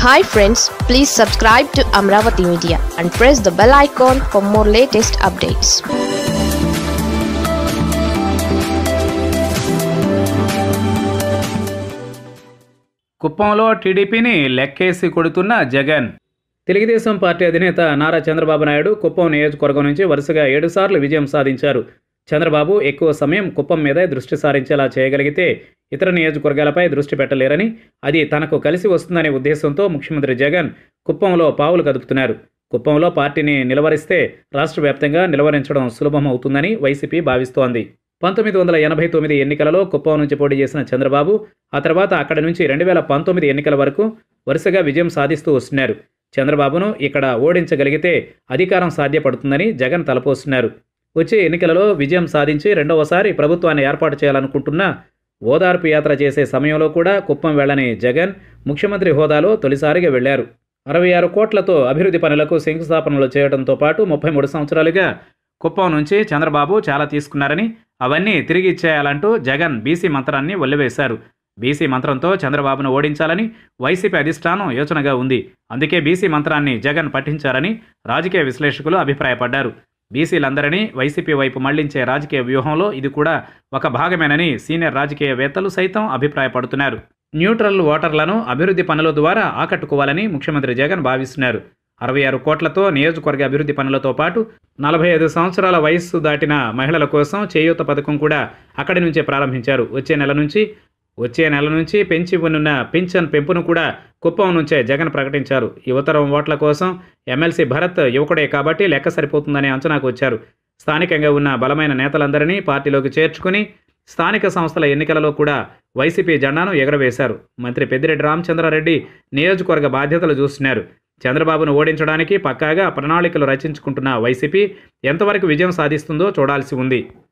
hi friends please subscribe to Amaravati media and press the bell icon for more latest updates కుప్పంలో టీడీపీని లెక్కేసి కొడుతున్న Jagan Telugu Desam party అధినేత నారా చంద్రబాబు నాయుడు కుప్పం నియోజకవర్గం నుంచి వరుసగా ఏడుసార్లు విజయం సాధించారు చంద్రబాబు ఎక్కువ సమయం కుప్పం మీదే దృష్టి సారించేలా చేయగలిగితే ఇతర నియోజకవర్గాలపై దృష్టి పెట్టలేరని అది తనకు కలిసి వస్తుందనే ఉద్దేశంతో ముఖ్యమంత్రి జగన్ కుప్పంలో పావులు కదుపుతున్నారు కుప్పంలో పార్టీని నిలవరిస్తే రాష్ట్ర వ్యాప్తంగా నిలవరించడం సులభం అవుతుందని వైసీపీ భావిస్తోంది పంతొమ్మిది వందల ఎనభై తొమ్మిది ఎన్నికలలో కుప్పం నుంచి పోటీ చేసిన చంద్రబాబు ఆ తర్వాత అక్కడి నుంచి రెండు వేల పంతొమ్మిది ఎన్నికల వరకు వరుసగా విజయం సాధిస్తూ వస్తున్నారు చంద్రబాబును ఇక్కడ ఓడించగలిగితే అధికారం సాధ్యపడుతుందని జగన్ తలపోస్తున్నారు వచ్చే ఎన్నికలలో విజయం సాధించి రెండవసారి ప్రభుత్వాన్ని ఏర్పాటు చేయాలనుకుంటున్న ఓదార్పు యాత్ర చేసే సమయంలో కూడా కుప్పం వెళ్ళని జగన్ ముఖ్యమంత్రి హోదాలో తొలిసారిగా వెళ్లారు అరవై ఆరు కోట్లతో అభివృద్ధి పనులకు శంకుస్థాపనలు చేయడంతో పాటు ముప్పై మూడు సంవత్సరాలుగా కుప్పం నుంచి చంద్రబాబు చాలా తీసుకున్నారని అవన్నీ తిరిగి ఇచ్చేయాలంటూ జగన్ బీసీ మంత్రాన్ని వల్లివేశారు బీసీ మంత్రంతో చంద్రబాబును ఓడించాలని వైసీపీ అధిష్టానం యోచనగా ఉంది అందుకే బీసీ మంత్రాన్ని జగన్ పఠించారని రాజకీయ విశ్లేషకులు అభిప్రాయపడ్డారు బీసీలందరినీ వైసీపీ వైపు మళ్లించే రాజకీయ వ్యూహంలో ఇది కూడా ఒక భాగమేనని సీనియర్ రాజకీయవేత్తలు సైతం అభిప్రాయపడుతున్నారు న్యూట్రల్ ఓటర్లను అభివృద్ధి పనుల ద్వారా ఆకట్టుకోవాలని ముఖ్యమంత్రి జగన్ భావిస్తున్నారు అరవై ఆరు కోట్లతో నియోజకవర్గ అభివృద్ధి పనులతో పాటు నలభై ఐదు సంవత్సరాల వయస్సు దాటిన మహిళల కోసం చేయూత పథకం కూడా అక్కడి నుంచే ప్రారంభించారు వచ్చే నెల నుంచి వచ్చే నెల నుంచి పెంచి ఉన్న పింఛన్ పెంపును కూడా కుప్పం నుంచే జగన్ ప్రకటించారు యువతరం ఓట్ల కోసం ఎమ్మెల్సీ భరత్ యువకుడే కాబట్టి లెక్క సరిపోతుందనే అంచనాకు వచ్చారు స్థానికంగా ఉన్న బలమైన నేతలందరినీ పార్టీలోకి చేర్చుకుని స్థానిక సంస్థల ఎన్నికలలో కూడా వైసీపీ జెండాను ఎగరవేశారు మంత్రి పెద్దిరెడ్డి రామచంద్రారెడ్డి నియోజకవర్గ బాధ్యతలు చూస్తున్నారు చంద్రబాబును ఓడించడానికి పక్కాగా ప్రణాళికలు రచించుకుంటున్న వైసీపీ ఎంతవరకు విజయం సాధిస్తుందో చూడాల్సి ఉంది